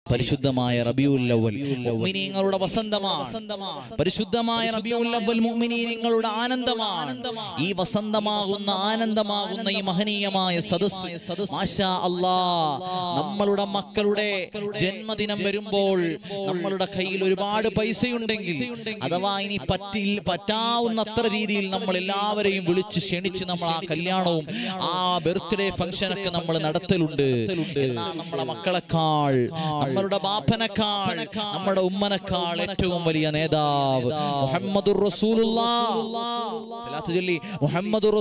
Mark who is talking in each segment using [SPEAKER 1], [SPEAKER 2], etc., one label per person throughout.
[SPEAKER 1] പരിശുദ്ധമായ റബിയുൽ അവൽ മുഅ്മിനീങ്ങളുടെ വസന്തമാണ് പരിശുദ്ധമായ റബിയുൽ അവൽ മുഅ്മിനീങ്ങളുടെ ആനന്ദമാണ് ഈ വസന്തമാകുന്ന ആനന്ദമാകുന്ന ഈ മഹനീയമായ സദസ്സ് മാഷാ അല്ലാ നമ്മളുടെ മക്കളുടെ ജന്മദിനം വരുമ്പോൾ നമ്മളുടെ കയ്യിൽ ഒരുപാട് പൈസയുണ്ടെങ്കിൽ അഥവാ ഇനി പറ്റിൽ പറ്റാവുന്നത്ര രീതിയിൽ നമ്മൾ എല്ലാവരെയും വിളിച്ച് ക്ഷണിച്ച് നമ്മൾ ആ കല്യാണവും ആ ബർത്ത്ഡേ ഫംഗ്ഷനൊക്കെ നമ്മൾ നടത്തലുണ്ട് എന്നാൽ നമ്മുടെ മക്കളെക്കാൾ നമ്മളുടെ ബാപ്പനെക്കാൾ നമ്മുടെ ഉമ്മനെക്കാൾ ഏറ്റവും വലിയ നേതാവ് മുഹമ്മദുർ റസൂലുള്ളാഹ് സ്വലാത്ത് ചൊല്ലി മുഹമ്മദുർ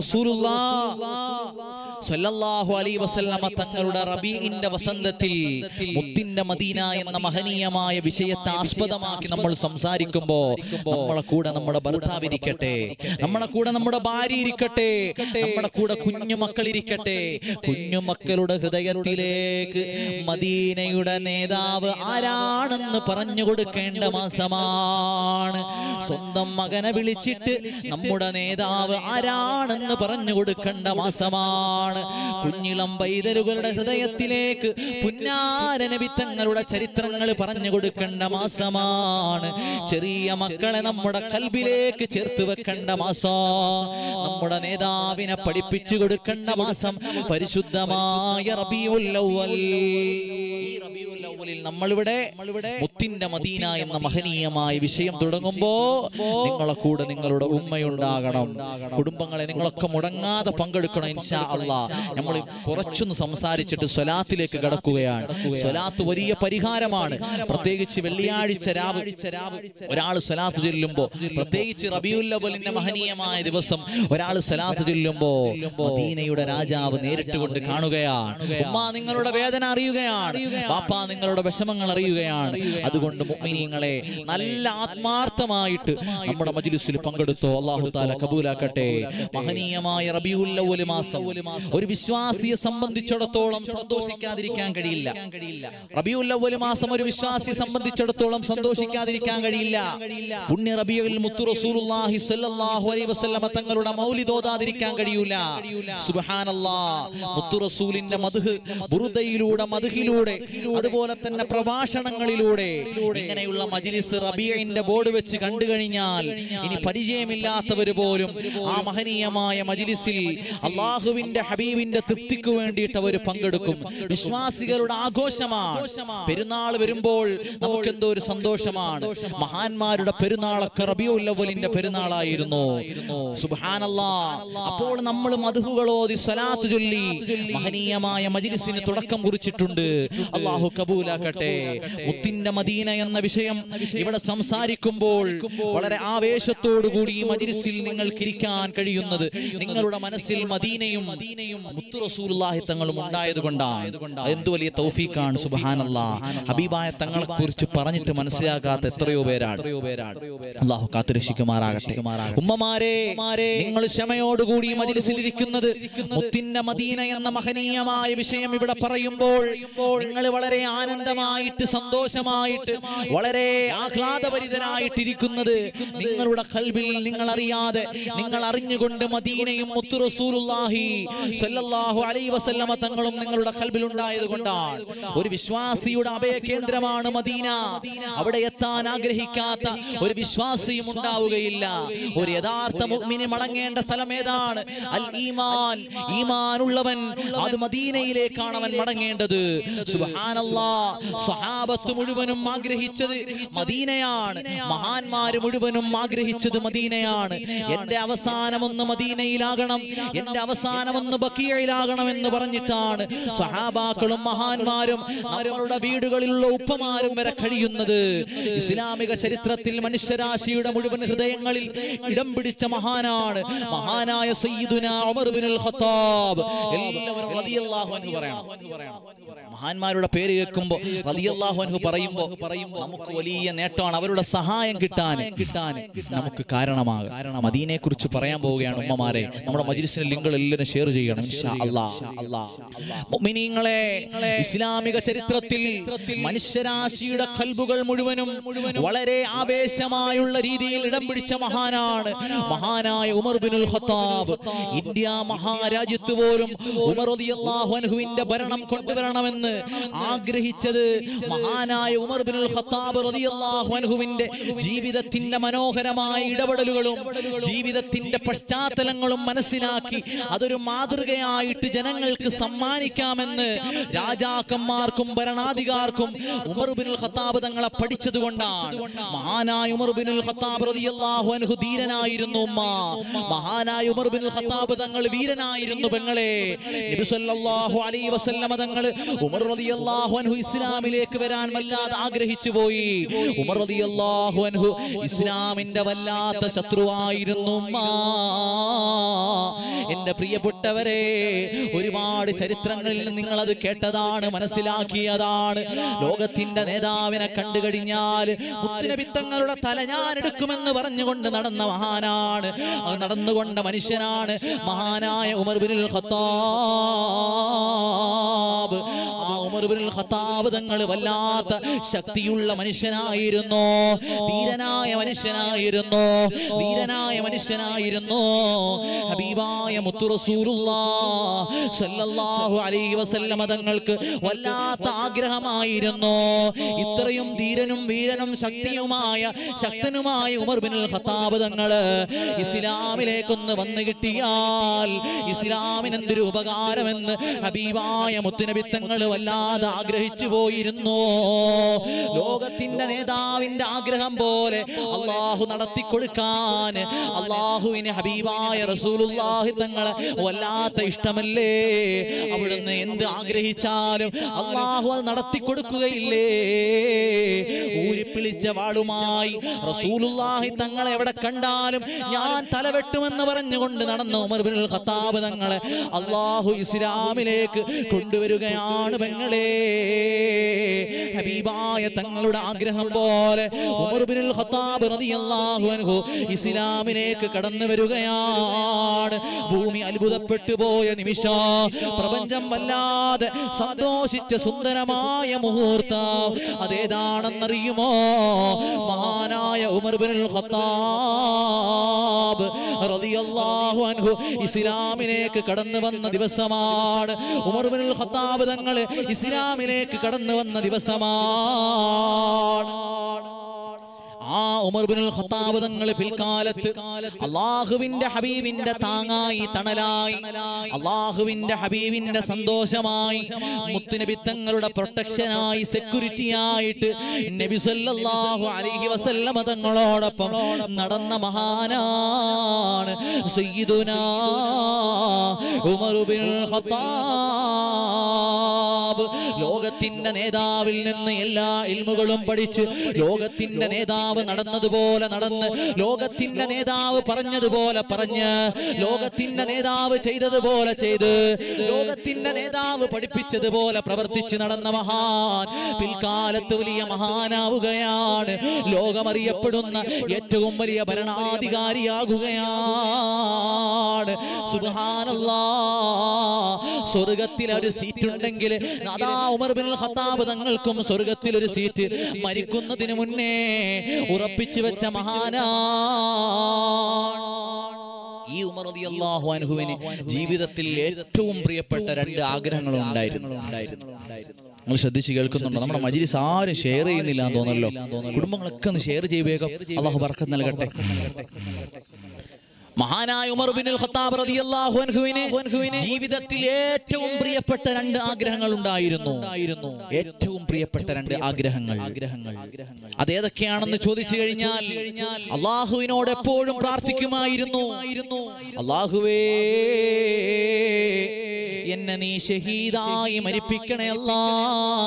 [SPEAKER 1] റസൂലുള്ളാഹ് സല്ലല്ലാഹു അലൈഹി വസല്ലമ തങ്ങളുടെ റബീഇന്റെ വസന്തത്തിൽ മുത്തിന്റെ മദീന എന്ന മഹനീയമായ വിഷയത്തെ ആസ്പദമാക്കി നമ്മൾ സംസാരിക്കുമ്പോ നമ്മളെ കൂടെ നമ്മുടെ ഭർത്താവ് ഇരിക്കട്ടെ നമ്മളെ കൂടെ നമ്മുടെ ഭാര്യ ഇരിക്കട്ടെ നമ്മുടെ കൂടെ കുഞ്ഞുമക്കൾ ഇരിക്കട്ടെ കുഞ്ഞുമക്കളുടെ ഹൃദയത്തിലേക്ക് മദീനയുടെ നേതാവ് ആരാണെന്ന് പറഞ്ഞു കൊടുക്കേണ്ട മാസമാണ് സ്വന്തം മകനെ വിളിച്ചിട്ട് നമ്മുടെ നേതാവ് ആരാണെന്ന് പറഞ്ഞു കൊടുക്കേണ്ട മാസമാണ് കുഞ്ഞിളം പൈതലുകളുടെ ഹൃദയത്തിലേക്ക് പുന്നാര നബി തങ്ങളുടെ ചരിത്രങ്ങൾ പറഞ്ഞു കൊടുക്കേണ്ട മാസമാണ് ചെറിയ മക്കളെ നമ്മുടെ കൽബിലേക്ക് ചേർത്ത് വെക്കേണ്ട മാസം നമ്മുടെ നേതാവിനെ പഠിപ്പിച്ചു കൊടുക്കേണ്ട മാസം പരിശുദ്ധമായ റബീഉൽ അവ്വൽ ഈ റബീഉൽ അവ്വലിൽ നമ്മളിവിടെ മുത്തിന്റെ മദീന എന്ന മഹനീയമായ വിഷയം തുടങ്ങുമ്പോ നിങ്ങളെ കൂടെ നിങ്ങളുടെ ഉമ്മയുണ്ടാകണം കുടുംബങ്ങളെ നിങ്ങളൊക്കെ മുടങ്ങാതെ പങ്കെടുക്കണം ഇൻഷാ അള്ളാ നമ്മൾ കുറച്ചൊന്ന് സംസാരിച്ചിട്ട് സ്വലാത്തിലേക്ക് കടക്കുകയാണ് സ്വലാത്ത് വലിയ പരിഹാരമാണ് പ്രത്യേകിച്ച് വെള്ളിയാഴ്ച രാവ് ഒരാൾ സ്വലാത്ത് ചൊല്ലുമ്പോ പ്രത്യേകിച്ച് റബിയുൽ അവലിന്റെ മഹനീയമായ ദിവസം ഒരാൾ സ്വലാത്ത് ചൊല്ലുമ്പോ മദീനയുടെ രാജാവ് നേരിട്ട് കൊണ്ട് കാണുകയാണ് ഉമ്മ നിങ്ങളുടെ വേദന അറിയുകയാണ് ബാപ്പ നിങ്ങളുടെ വിഷമങ്ങൾ അറിയുകയാണ് അതുകൊണ്ട് മുഅ്മിനീങ്ങളെ നല്ല ആത്മാർത്ഥമായിട്ട് നമ്മുടെ മജ്ലിസിൽ പങ്കെടുത്തോ അല്ലാഹു താല കബൂലാക്കട്ടെ മഹനീയമായ റബിയുൽ അവ്വൽ മാസം ഒരു വിശ്വാസിയെ സംബന്ധിച്ചിടത്തോളം സന്തോഷിക്കാതിരിക്കാൻ കഴിയില്ല റബിയുൽ അവ്വൽ മാസം ഒരു വിശ്വാസിയെ സംബന്ധിച്ചിടത്തോളം സന്തോഷിക്കാതിരിക്കാൻ കഴിയില്ല പുണ്യ റബിയുൽ മുത്തു റസൂലുള്ളാഹി സ്വല്ലല്ലാഹു അലൈഹി വസല്ലമ തങ്ങളുടെ മൗലിദ് ഓതാതിരിക്കാൻ കഴിയൂല സുബ്ഹാനല്ലാഹ് മുത്തു റസൂലിന്റെ മദ്ഹ് ബുറുദയിലൂടെ മദ്ഹിലൂടെ അതുപോലെ തന്നെ പ്രഭാഷണങ്ങളിലൂടെ ഇങ്ങനെയുള്ള മജ്ലിസ് റബീഇന്റെ ബോർഡ് വെച്ച് കണ്ടു കഴിഞ്ഞാൽ ഇനി പരിചയമില്ലാത്തവർ പോലും ആ മഹനീയമായ മജ്ലിസിൽ അള്ളാഹുവിന്റെ ഹബീബിന്റെ തൃപ്തിക്ക് വേണ്ടിയിട്ട് അവർ പങ്കെടുക്കും വിശ്വാസികളുടെ ആഘോഷമാണ് പെരുന്നാൾ വരുമ്പോൾ നമുക്ക് എന്തോ ഒരു സന്തോഷമാണ് മഹാന്മാരുടെ പെരുന്നാളൊക്കെ റബിയുൽ അവലിന്റെ പെരുന്നാളായിരുന്നു സുബ്ഹാനല്ലാ അപ്പോൾ നമ്മൾ മധുഹുകളോതി സ്വലാത്ത് ചൊല്ലി മഹനീയമായ മജ്ലിസിന് തുടക്കം കുറിച്ചിട്ടുണ്ട് അള്ളാഹു കബൂലാക്കട്ടെ മുത്തിന്റെ മദീന എന്ന വിഷയം ഇവിടെ സംസാരിക്കുമ്പോൾ വളരെ ആവേശത്തോടു കൂടി ഈ മജ്ലിസിൽ നിങ്ങൾക്ക് ഇരിക്കാൻ കഴിയുന്നത് നിങ്ങളുടെ മനസ്സിൽ മദീനയും മുത്തു റസൂലുള്ളാഹി തങ്ങളും ഉണ്ടായത് കൊണ്ടാണ് എന്ത് വലിയ തൗഫീഖാണ് സുബ്ഹാനല്ലാ ഹബീബായ തങ്ങളെ കുറിച്ച് പറഞ്ഞിട്ട് മനസ്സിലാക്കാത്ത എത്രയോ പേരാണ് അള്ളാഹു കാത്തുരക്ഷിക്കുമാറാകട്ടെ ഉമ്മമാരെ നിങ്ങൾ ക്ഷമയോടുകൂടി ഈ മജ്ലിസിൽ ഇരിക്കുന്നത് മുത്തിന്റെ മദീന എന്ന മഹനീയമായ വിഷയം ഇവിടെ പറയുമ്പോൾ നിങ്ങൾ വളരെ ആനന്ദമായിട്ട് സന്തോഷമായിട്ട് വളരെ ആഹ്ലാദഭരിതരായിട്ടിരിക്കുന്നത് നിങ്ങളുടെ കൽബിൽ നിങ്ങൾ അറിയാതെ നിങ്ങൾ അറിഞ്ഞുകൊണ്ട് മദീനയും മുത്തു റസൂലുള്ളാഹി സല്ലല്ലാഹു അലൈഹി വസല്ലമ തങ്ങളും നിങ്ങളുടെ കൽബിൽ ഉണ്ടായത് കൊണ്ടാണ് ഒരു വിശ്വാസിയുടെ അഭയ കേന്ദ്രമാണ് മദീന അവിടെ എത്താൻ ആഗ്രഹിക്കാത്ത ഒരു വിശ്വാസിയും ഉണ്ടാവുകയില്ല ഒരു യഥാർത്ഥ മുഅ്മിന് മടങ്ങേണ്ട സ്ഥലം ഏതാണ് അൽ ഈമാൻ ഈമാൻ ഉള്ളവൻ അത് മദീനയിലേക്കാണ് അവൻ മടങ്ങേണ്ടത് സുബ്ഹാനല്ലാ സ്വഹാബത്ത് മുഴുവനും ആഗ്രഹിച്ചത് മദീനയാണ് മഹാന്മാര് മുഴുവനും ആഗ്രഹിച്ചത് മദീനയാണ് എന്റെ അവസാനം ഒന്ന് മദീനയിലാകണം എന്റെ അവസാനം ഒന്ന് ബക്കിയയിലാകണം എന്ന് പറഞ്ഞിട്ടാണ് സഹാബാക്കളും മഹാന്മാരും നമ്മളുടെ വീടുകളിലുള്ള ഉപ്പമാരും വരെ കഴിയുന്നത് ഇസ്ലാമിക ചരിത്രത്തിൽ മനുഷ്യരാശിയുടെ മുഴുവൻ ഹൃദയങ്ങളിൽ ഇടം പിടിച്ച മഹാനാണ് മഹാനായ സയ്യിദുന ഉമർ ബിനുൽ ഖത്താബ് എല്ലാവരും റളിയല്ലാഹു അൻഹു പറയണം മഹാന്മാരുടെ പേര് കേൾക്കുമ്പോൾ റളിയല്ലാഹു അൻഹു പറയുമ്പോൾ പറയുമ്പോൾ നമുക്ക് വലിയ നേട്ടമാണ് അവരുടെ സഹായം കിട്ടാൻ കിട്ടാൻ നമുക്ക് കാരണമാകും മദീനയെ കുറിച്ച് പറയാൻ പോവുകയാണ് ഉമ്മമാരെ നമ്മുടെ മജ്ലിസിന്റെ ലിങ്കുകൾ എല്ലാവരും ഷെയർ ചെയ്യണം ചെയ്യണം ഇൻഷാ അല്ലാ. മുഅ്മിനീങ്ങളെ ഇസ്ലാമിക ചരിത്രത്തിൽ മനുഷ്യരാശിയുടെ കൽബുകൾ മുഴുവനും വളരെ ആവേശമായുള്ള രീതിയിൽ ഇടം പിടിച്ച മഹാനാണ് മഹാനായ ഉമർ ബിനുൽ ഖത്താബ് ഇന്ത്യ മഹാരാജ്യത്ത് പോലും ഉമർ റളിയല്ലാഹു അൻഹുവിന്റെ ഭരണം കൊണ്ടുവരണമെന്ന് ആഗ്രഹിച്ചത് മഹാനായ ഉമർ ബിനുൽ ഖത്താബ് റളിയല്ലാഹു അൻഹുവിന്റെ ജീവിതത്തിന്റെ മനോഹരമായ ഇടപെടലുകളും ജീവിതത്തിന്റെ പശ്ചാത്തലങ്ങളും മനസ്സിലാക്കി അതൊരു മാതൃകയായിട്ട് ജനങ്ങൾക്ക് സമ്മാനിക്കാമെന്ന് രാജാക്കന്മാർക്കും ഭരണാധികാർക്കും ഉമർ ബിനുൽ ഖത്താബ് തങ്ങളെ പഠിച്ചത് കൊണ്ടാണ് മഹാനായ ഉമർ ബിനുൽ ഖത്താബ് റളിയല്ലാഹു അൻഹു ധീരനായിരുന്നു ഉമ്മ മഹാനായ ഉമർ ബിനുൽ ഖത്താബ് തങ്ങൾ വീരനായിരുന്നു പെങ്ങളെ നബി സല്ലല്ലാഹു അലൈഹി വസല്ലമ തങ്ങൾ ഉമർ റളിയല്ലാഹു അൻഹു ഇസ്ലാമിലേക്ക് വരാൻ വല്ലാതെ ആഗ്രഹിച്ചു പോയി ഉമർ റളിയല്ലാഹു അൻഹു ഇസ്ലാമിന്റെ വല്ലാത്ത ശത്രുവായിരുന്നു ഉമ്മ എന്റെ പ്രിയപ്പെട്ടവരെ ഒരുപാട് ചരിത്രങ്ങളിൽ നിങ്ങൾ അത് കേട്ടതാണ് മനസ്സിലാക്കിയതാണ് ലോകത്തിന്റെ നേതാവിനെ കണ്ടു കഴിഞ്ഞാൽ മുത്തുനബിത്തങ്ങളുടെ തല ഞാൻ എടുക്കുമെന്ന് പറഞ്ഞുകൊണ്ട് നടന്ന മഹാനാണ് അത് നടന്നുകൊണ്ട മനുഷ്യനാണ് മഹാനായ ഉമർ ബിനുൽ ഖത്താബ് ആ ഉമർ ബിനുൽ ഖത്താബ് തങ്ങൾ വല്ലാത്ത ശക്തിയുള്ള മനുഷ്യനായിരുന്നു ധീരനായ മനുഷ്യനായിരുന്നു വീരനായ മനുഷ്യനായിരുന്നു ഹബീബായ മുത്തു റസൂലുള്ളാഹ് സല്ലല്ലാഹു അലൈഹി വസല്ലമ തങ്ങൾക്ക് വല്ലാത്ത ആഗ്രഹമായിരുന്നു ഇത്രയും ധീരനും വീരനും ശക്തിയുമായ ശക്തനുമായ ഉമർ ബിനുൽ ഖത്താബ് തങ്ങള് ഇസ്ലാമിലേക്കൊന്ന് വന്നു കിട്ടിയാൽ ഇസ്ലാമിന് എന്തൊരു ഉപകാരമെന്ന് ഹബീബായ മുത്തുനബി തങ്ങൾ വല്ലാതെ ആഗ്രഹിച്ചു പോയിരുന്നു ലോകത്തിന്റെ നേതാവിന്റെ ആഗ്രഹം പോലെ അള്ളാഹു നടത്തി കൊടുക്കാൻ അള്ളാഹുവിന് ഹബീബായ റസൂലുള്ളാഹി തങ്ങളെ വല്ലാത്ത ഇഷ്ടമല്ലേ അവിടുന്ന് എന്ത് ആഗ്രഹിച്ചാലും അള്ളാഹു അത് നടത്തി കൊടുക്കുകയില്ലേ ഊരിപ്പിളിച്ച വാളുമായി റസൂലുള്ളാഹി തങ്ങളെ എവിടെ കണ്ടാലും ഞാൻ തലവെട്ടുമെന്ന് പറഞ്ഞുകൊണ്ട് നടന്ന ഉമർ ബിനുൽ ഖത്താബ് തങ്ങളെ അള്ളാഹു ഇസ്ലാമിലേക്ക് കൊണ്ടുവരികയാണ് പെങ്ങളെ ഹബീബായ തങ്ങളുടെ ആഗ്രഹം പോലെ ഉമർ ബിനുൽ ഖത്താബ് റളിയല്ലാഹു അൻഹു ഇസ്ലാമിലേക്ക് കടന്നു വരികയാണ് ഭൂമി അത്ഭുതപ്പെട്ടു പോയ നിമിഷം പ്രപഞ്ചം വല്ലാതെ സന്തോഷിച്ച സുന്ദരമായ മുഹൂർത്തം അതേതാണെന്നറിയുമോ മഹാനായ ഉമർ ബിനുൽ ഖത്താബ് റളിയല്ലാഹു അൻഹു ഇസ്ലാമിലേക്ക് കടന്നു വന്ന ദിവസമാണ് ഉമർ ബിനുൽ ഖത്താബ് തങ്ങൾ ഇസ്ലാമിലേക്ക് കടന്നു വന്ന ദിവസമാണ് ആ ഉമർ ബിനുൽ ഖത്താബ് തങ്ങൾ പിൽക്കാലത്ത് അള്ളാഹുവിന്റെ ഹബീബിന്റെ താങ്ങായി തണലായി അള്ളാഹുവിന്റെ ഹബീബിന്റെ സന്തോഷമായി മുത്തുനബി തങ്ങളുടെ പ്രൊട്ടക്ഷനായി സെക്യൂരിറ്റി ആയിട്ട് നബി സല്ലല്ലാഹു അലൈഹി വസല്ലമ തങ്ങളോടൊപ്പം നടന്ന മഹാനാണ് സയ്യിദുനാ ഉമർ ബിനുൽ ഖത്താബ് ലോകത്തിന്റെ നേതാവിൽ നിന്ന് എല്ലാ ഇൽമുകളും പഠിച്ച് ലോകത്തിന്റെ നേതാവ് നടന്നതുപോലെ നടന്ന് ലോകത്തിന്റെ നേതാവ് പറഞ്ഞതുപോലെ പറഞ്ഞ് ലോകത്തിന്റെ നേതാവ് ചെയ്തതുപോലെ ചെയ്ത് ലോകത്തിന്റെ നേതാവ് പഠിപ്പിച്ചതുപോലെ പ്രവർത്തിച്ച് നടന്ന മഹാൻ പിൽക്കാലത്ത് വലിയ മഹാനാവുകയാണ് ലോകമറിയപ്പെടുന്ന ഏറ്റവും വലിയ ഭരണാധികാരിയാകുകയാണ് സുബ്ഹാനല്ലാ സ്വർഗത്തിൽ ഒരു സീറ്റ് ഉണ്ടെങ്കിൽ അതാ ഉമർ ബിൻ ഖത്താബ് തങ്ങൾക്കും സ്വർഗത്തിൽ ഒരു സീറ്റ് മരിക്കുന്നതിന് മുന്നേ ഉറപ്പിച്ചു വെച്ച മഹാനാണ് ഈ ഉമർ റളിയല്ലാഹു അൻഹുവിന് ജീവിതത്തിൽ ഏറ്റവും പ്രിയപ്പെട്ട രണ്ട് ആഗ്രഹങ്ങളും ഉണ്ടായിരുന്നു നിങ്ങൾ ശ്രദ്ധിച്ച് കേൾക്കുന്നുണ്ടോ നമ്മുടെ മജിലിസ് ആരും ഷെയർ ചെയ്യുന്നില്ല എന്ന് തോന്നല്ലോ കുടുംബങ്ങളൊക്കെ ഒന്ന് ഷെയർ ചെയ്യുവേഗം അള്ളാഹു ബർക്കത്ത് നൽകട്ടെ മഹാനായ ഉമർ ബിൻ ഖത്താബ് റളിയല്ലാഹു അൻഹുവിന് ജീവിതത്തിൽ ഏറ്റവും പ്രിയപ്പെട്ട രണ്ട് ആഗ്രഹങ്ങൾ ഉണ്ടായിരുന്നു ഏറ്റവും പ്രിയപ്പെട്ട രണ്ട് ആഗ്രഹങ്ങൾ ആഗ്രഹങ്ങൾ അതേതൊക്കെയാണെന്ന് ചോദിച്ചു കഴിഞ്ഞാൽ അള്ളാഹുവിനോട് എപ്പോഴും പ്രാർത്ഥിക്കുമായിരുന്നു അള്ളാഹുവേ എന്നെ നീ ഷഹീദായി മരിപ്പിക്കണേ അല്ലാ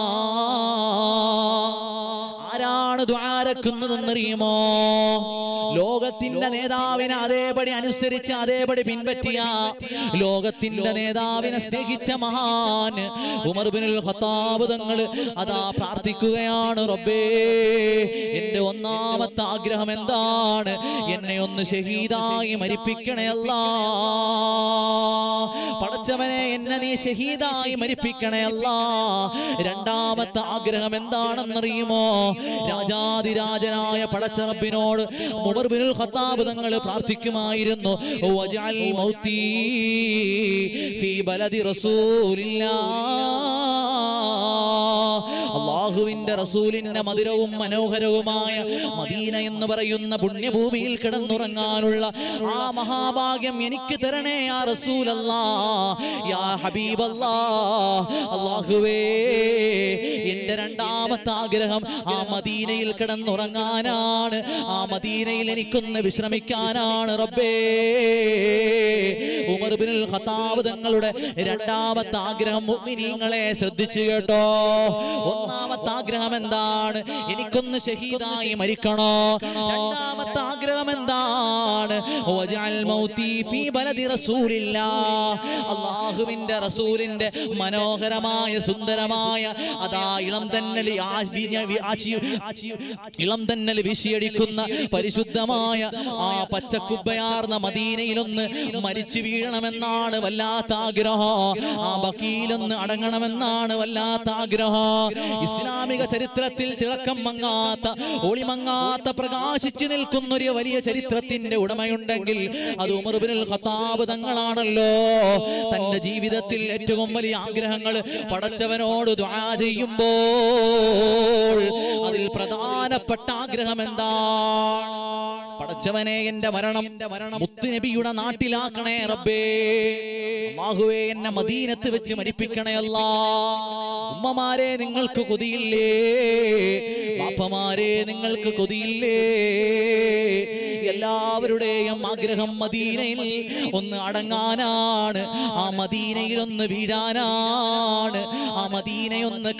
[SPEAKER 1] ആരാണ് ദ്വാരക്കുന്നതെന്നറിയുമോ ലോകത്തിന്റെ നേതാവിനെ അതേപടി അനുസരിച്ച് അതേപടി പിൻപറ്റിയ ലോകത്തിന്റെ നേതാവിനെ സ്നേഹിച്ച മഹാൻ ഉമർ ബിനുൽ ഖത്താബ് തങ്ങൾ അതാ പ്രാർത്ഥിക്കുകയാണ് റബ്ബേ എന്റെ ഒന്നാമത്തെ ആഗ്രഹം എന്താണ് എന്നെ ഒന്ന് ഷഹീദായി മരിപ്പിക്കണേ അല്ലാ പടച്ചവനെ എന്നെ നീ ഷഹീദായി മരിപ്പിക്കണേ അല്ലാ രണ്ടാമത്തെ ആഗ്രഹം എന്താണെന്നറിയുമോ രാജാതിരാജനായ പടച്ചറബിനോട് ഉമർ ബിനുൽ ഖത്താബ് തങ്ങൾ പ്രാർത്ഥിക്കുമായിരുന്നു വജഅൽ മൗത്തി ഫീ ബലദി റസൂലില്ലാ അള്ളാഹുവിന്റെ റസൂലിന്റെ മധുരവും മനോഹരവുമായ മദീന എന്ന് പറയുന്ന പുണ്യഭൂമിയിൽ കിടന്നുറങ്ങാനുള്ള ആ മഹാഭാഗ്യം എനിക്ക് തരണേ ആ റസൂലല്ലാ യാ ഹബീബല്ലാ അള്ളാഹുവേ എന്റെ രണ്ടാമത്തെ ആഗ്രഹം ആ മദീനയിൽ കിടന്നുറങ്ങാനാണ് ആ മദീനയിൽ എനിക്കൊന്ന് വിശ്രമിക്കാനാണ് റബ്ബേ ഉമർ ബിനുൽ ഖത്താബ് തങ്ങളുടെ രണ്ടാമത്തെ ആഗ്രഹം മുഅ്മിനീങ്ങളെ ശ്രദ്ധിച്ചു കേട്ടോ ഒന്നാമത്തെ ആഗ്രഹം എന്താണ് എനിക്കൊന്ന് ഷഹീദായി മരിക്കണോ രണ്ടാമത്തെ ആഗ്രഹം എന്താണ് വജഅൽ മൗതി ഫീ ബലദി റസൂലില്ലാ അല്ലാഹുവിന്റെ റസൂലിന്റെ മനോഹരമായ സുന്ദരമായ അതാ ഇളം തന്നലി ഇളം തന്നൽ വീശിയടിക്കുന്ന പരിശുദ്ധമായ ആ പച്ചക്കുബ്ബയാർന്ന മദീനയിലൊന്ന് മരിച്ചു വീഴണമെന്നാണ് വല്ലാത്ത ആഗ്രഹം ആ ബക്കീലൊന്ന് അടങ്ങണമെന്നാണ് വല്ലാത്ത ആഗ്രഹം ഇസ്ലാമിക ചരിത്രത്തിൽ തിളക്കം മങ്ങാത്ത ഒളിമങ്ങാത്ത പ്രകാശിച്ചു നിൽക്കുന്ന ഒരു വലിയ ചരിത്രത്തിന്റെ ഉടമയുണ്ടെങ്കിൽ അത് ഉമർബിനുൽ ഖത്താബ് തങ്ങളാണല്ലോ തന്റെ ജീവിതത്തിൽ ഏറ്റവും വലിയ ആഗ്രഹങ്ങൾ പടച്ചവനോട് ദുആ ചെയ്യുമ്പോൾ അതിൽ പ്രധാനപ്പെട്ട ആഗ്രഹം എന്താണ് പടച്ചവനെ എന്റെ മരണം മുത്തുനബിയുടെ നാട്ടിലാക്കണേ റബ്ബേ അല്ലാഹുവേ എന്നെ മദീനത്ത് വെച്ച് മരിപ്പിക്കണേ അല്ലാ ഉമ്മമാരെ നിങ്ങൾക്ക് കൊതിയില്ലേ പാപ്പമാരെ നിങ്ങൾക്ക് കൊതിയില്ലേ എല്ലാവരുടെയും ആഗ്രഹം മദീനയിൽ ഒന്ന് അടങ്ങാനാണ് ആ മദീനയിൽ ഒന്ന് വീഴാനാണ് ആ മദീനയൊന്ന്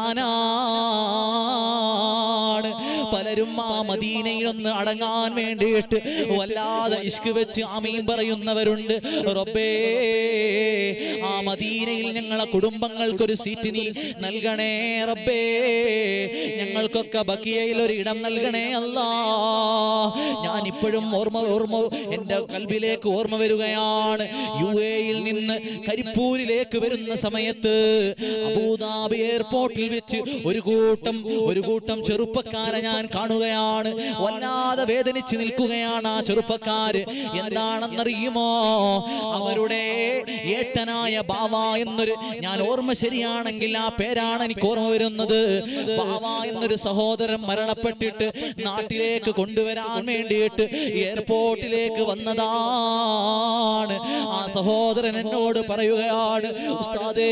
[SPEAKER 1] കാണാനാണ് പലരും ആ മദീനയിൽ ഒന്ന് അടങ്ങാൻ വേണ്ടിയിട്ട് വല്ലാതെ ഇഷ്ക് വെച്ച് ആമീൻ പറയുന്നവരുണ്ട് റബ്ബേ ആ മദീനയിൽ ഞങ്ങളെ കുടുംബങ്ങൾക്കൊരു സീറ്റ് നീ നൽകണേ റബ്ബേ ഞങ്ങൾക്കൊക്കെ ബക്കിയയിൽ ഒരു ഇടം നൽകണേ അല്ലാ ഞാൻ ഇപ്പോഴും ഓർമ്മ ഓർമ്മ എന്റെ കൽബിലേക്ക് ഓർമ്മ വരികയാണ് യു എയിൽ നിന്ന് കരിപ്പൂരിലേക്ക് വരുന്ന സമയത്ത് അബൂദാബി എയർപോർട്ടിൽ വെച്ച് ഒരു കൂട്ടം ഒരു കൂട്ടം ചെറുപ്പക്കാരെ ഞാൻ കാണുകയാണ് വല്ലാതെ വേദനിച്ച് നിൽക്കുകയാണ് ആ ചെറുപ്പക്കാര് എന്താണെന്നറിയുമോ അവരുടെ ഏട്ടനായ ബാവ എന്നൊരു ഞാൻ ഓർമ്മ ശരിയാണെങ്കിൽ ആ പേരാണ് എനിക്ക് ഓർമ്മ വരുന്നത് ബാവ എന്നൊരു സഹോദരൻ മരണപ്പെട്ടിട്ട് നാട്ടിലേക്ക് കൊണ്ടുവരാൻ വേണ്ടിയിട്ട് എയർപോർട്ടിലേക്ക് വന്നതാണ് ആ സഹോദരൻ എന്നോട് പറയുകയാണ് ഉസ്താദേ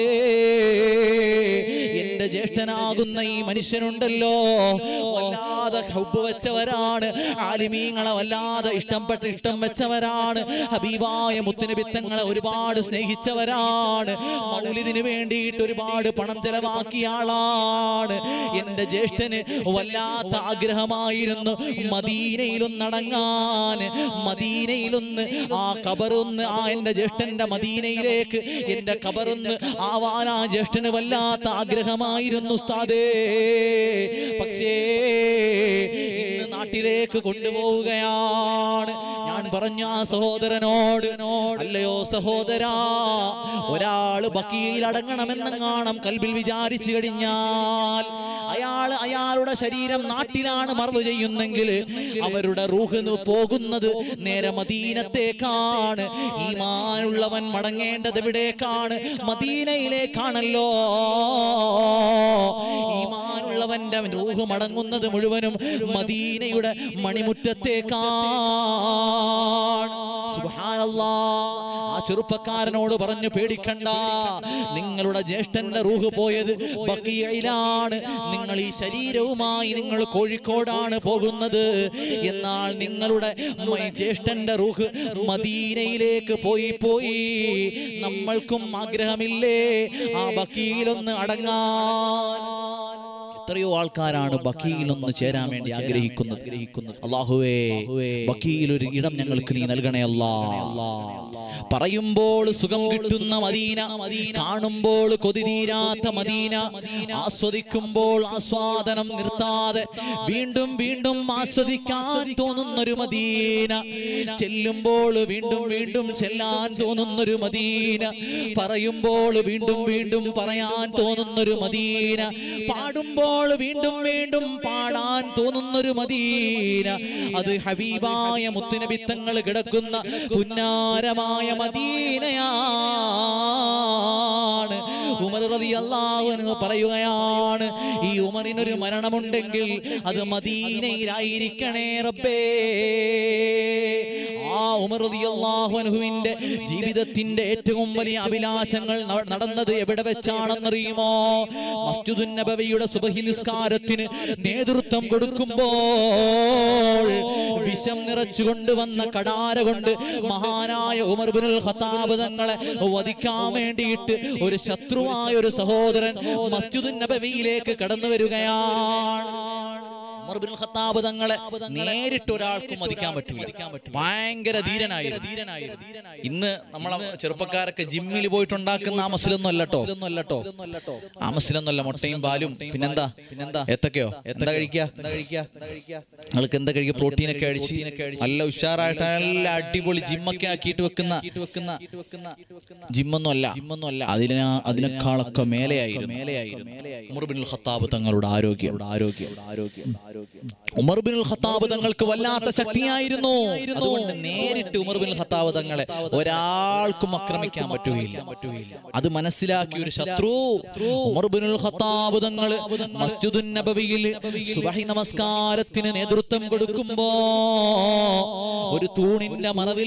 [SPEAKER 1] എന്റെ ജ്യേഷ്ഠനാകുന്ന ഈ മനുഷ്യനുണ്ടല്ലോ വല്ലാതെ ഹബ്ബ് വെച്ചവരാണ് ആലിമീങ്ങളെ വല്ലാതെ ഇഷ്ടംപ്പെട്ട് ഇഷ്ടം വെച്ചവരാണ് ഹബീബായ മുത്തുനബിത്തങ്ങളെ ഒരുപാട് സ്നേഹിച്ചവരാണ് മൗലിദിന് വേണ്ടിയിട്ട് ഒരുപാട് പണം ചെലവാക്കിയ ആളാണ് എന്റെ ജ്യേഷ്ഠന് വല്ലാത്ത ആഗ്രഹമായിരുന്നു മദീനയിലൊന്നടങ്ങാൻ മദീനയിലൊന്ന് ആ കബറൊന്ന് ആ എന്റെ ജ്യേഷ്ഠന്റെ മദീനയിലേക്ക് എന്റെ കബറൊന്ന് ആവാൻ ആ ജ്യേഷ്ഠന് വല്ലാത്ത ആഗ്രഹമായിരുന്നു ഉസ്താദേ പക്ഷേ ഇന്ന് നാട്ടിലേക്ക് കൊണ്ടുപോവുകയാണ് ഞാൻ പറഞ്ഞു ആ സഹോദരനോട് അല്ലയോ സഹോദരാ ഒരാള് ബക്കിയിൽ അടങ്ങണമെന്നെങ്ങാണം കൽബിൽ വിചാരിച്ചു കഴിഞ്ഞാൽ അയാൾ അയാളുടെ ശരീരം നാട്ടിലാണ് മറവ് ചെയ്യുന്നെങ്കിൽ അവരുടെ റൂഹ് ന്ന് പോകുന്നത് നേരെ മദീനത്തേക്കാണ് ഈമാനുള്ളവൻ മടങ്ങേണ്ടത് എവിടേക്കാണ് മദീനയിലേക്കാണല്ലോ ഈമാനുള്ളവന്റെ റൂഹ് മടങ്ങുന്നത് മുഴുവനും മദീനയുടെ മണിമുറ്റത്തേക്കാണ് സുബ്ഹാനല്ലാ ആ ചെറുപ്പക്കാരനോട് പറഞ്ഞു പേടിക്കണ്ട നിങ്ങളുടെ ജ്യേഷ്ഠന്റെ റൂഹ് പോയത് ബക്കിയയിലാണ് നിങ്ങൾ ഈ ശരീരവുമായി നിങ്ങൾ കോഴിക്കോടാണ് പോകുന്നത് എന്നാൽ നിങ്ങളുടെ മ- ജ്യേഷ്ഠന്റെ റൂഹ് മദീനയിലേക്ക് പോയി പോയി നമ്മൾക്കും ആഗ്രഹമില്ലേ ആ ബക്കിയിലൊന്ന് അടങ്ങാൻ എത്രയോ ആൾക്കാരാണ് ബക്കീൽ ഒന്ന് ചേരാൻ വേണ്ടി ആഗ്രഹിക്കുന്നത് ആഗ്രഹിക്കുന്നത് അള്ളാഹുവേ ബക്കീൽ ഒരു ഇടം ഞങ്ങൾക്ക് നീ നൽകണേ അല്ലാ പറയുമ്പോൾ സുഖം കിട്ടുന്ന മദീന കാണുമ്പോൾ കൊതി തീരാത്ത മദീന ആസ്വദിക്കുമ്പോൾ ആസ്വാദനം നിർത്താതെ വീണ്ടും വീണ്ടും ആസ്വദിക്കാൻ തോന്നുന്നൊരു മദീന ചെല്ലുമ്പോൾ വീണ്ടും വീണ്ടും ചെല്ലാൻ തോന്നുന്നൊരു മദീന പറയുമ്പോൾ വീണ്ടും വീണ്ടും പറയാൻ തോന്നുന്നൊരു മദീന പാടുമ്പോൾ വീണ്ടും വീണ്ടും പാടാൻ തോന്നുന്നൊരു മദീന അത് ഹബീബായ മുത്തുനബിത്തങ്ങൾ കിടക്കുന്ന പുന്നാരമായ മദീനയാണ് ഉമർ റളിയല്ലാഹു അൻഹു പറയുകയാണ് ഈ ഉമറിനൊരു മരണമുണ്ടെങ്കിൽ അത് മദീനയിലായിരിക്കണേ റബ്ബേ ആ ഉമർ റളിയല്ലാഹു അൻഹുവിന്റെ ജീവിതത്തിന്റെ ഏറ്റവും വലിയ അഭിലാഷങ്ങൾ ന- നടന്നത് എവിടെ വെച്ചാണെന്നറിയുമോ മസ്ജിദുൻ നബവിയുടെ സുബഹി നിസ്കാരത്തിന് നേതൃത്വം കൊടുക്കുമ്പോൾ വിഷം നിറച്ചു കൊണ്ടുവന്ന കടാര കൊണ്ട് മഹാനായ ഉമർ ബിനുൽ ഖത്താബ് തങ്ങളെ വധിക്കാൻ വേണ്ടിയിട്ട് ഒരു ശത്രുവായ ഒരു സഹോദരൻ മസ്ജിദുൻ നബവിയിലേക്ക് കടന്നു വരികയാണ് ഉമർ ബിനുൽ ഖത്താബ് തങ്ങളെ നേരിട്ട് ഒരാൾക്കും മതിക്കാൻ പറ്റില്ല ഭയങ്കര ധീരനായിരുന്നു ഇന്ന് നമ്മളെ ചെറുപ്പക്കാരൊക്കെ ജിമ്മിൽ പോയിട്ടുണ്ടാക്കുന്ന ആ മസിലൊന്നും അല്ലട്ടോ അല്ലട്ടോ ആ മസിലൊന്നുമല്ല മുട്ടയും പാലും പിന്നെന്താ പിന്നെന്താ എത്തൊക്കെയോ എന്താ കഴിക്കുക എന്താ കഴിക്കുക നിങ്ങൾക്ക് എന്താ കഴിക്കുക പ്രോട്ടീൻ ഒക്കെ അടിച്ച് നല്ല ഉഷാറായിട്ട് നല്ല അടിപൊളി ജിമ്മൊക്കെ ആക്കിയിട്ട് വെക്കുന്ന വെക്കുന്ന ജിമ്മൊന്നും അല്ല ജിമ്മൊന്നും അല്ല അതിനെ അതിനേക്കാളൊക്കെ മേലെയായിരുന്നു മേലെയായിരുന്നു ഉമർ ബിൻ ഖത്താബ് തങ്ങളുടെ ആരോഗ്യം ആരോഗ്യം ആരോഗ്യം ഉമർ ബിൻ ഖത്താബ് തങ്ങൾക്ക് വല്ലാത്ത ശക്തിയായിരുന്നു അതുകൊണ്ട് നേരിട്ട് ഉമർ ബിൻ ഖത്താബ് തങ്ങളെ ഒരാൾക്കും ആക്രമിക്കാൻ പറ്റുകയില്ല അത് മനസ്സിലാക്കിയ ഒരു ശത്രു ഉമർ ബിൻ ഖത്താബ് തങ്ങൾ മസ്ജിദുൻ നബവിയിൽ സുബഹി നമസ്കാരത്തിന് നേതൃത്വം കൊടുക്കുമ്പോ ഒരു തൂണിന്റെ മറവിൽ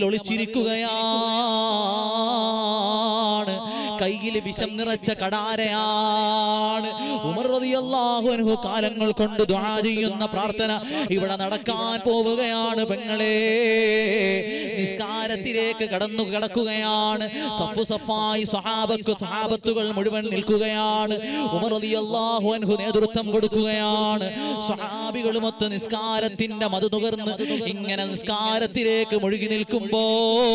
[SPEAKER 1] ഒളിച്ചിരിക്കുകയാണ് കയ്യിൽ വിഷം നിറച്ച കടാരയാണ് ഉമർ റളിയല്ലാഹു അൻഹു കാലങ്ങൾ കൊണ്ട് ദുആ ചെയ്യുന്ന പ്രാർത്ഥന ഇവിടെ നടക്കാൻ പോവുകയാണ് പെങ്ങളെ നിസ്കാരത്തിലേക്ക് കടന്നു കിടക്കുകയാണ് സഫു സഫായി സഹാബത്ത് സഹാബത്തുകൾ മുഴുവൻ നിൽക്കുകയാണ് ഉമർ റളിയല്ലാഹു അൻഹു നേതൃത്വം കൊടുക്കുകയാണ് സഹാബികളുമൊത്ത് നിസ്കാരത്തിന്റെ മധു നുകർന്ന് ഇങ്ങനെ നിസ്കാരത്തിലേക്ക് മുഴുകി നിൽക്കുമ്പോ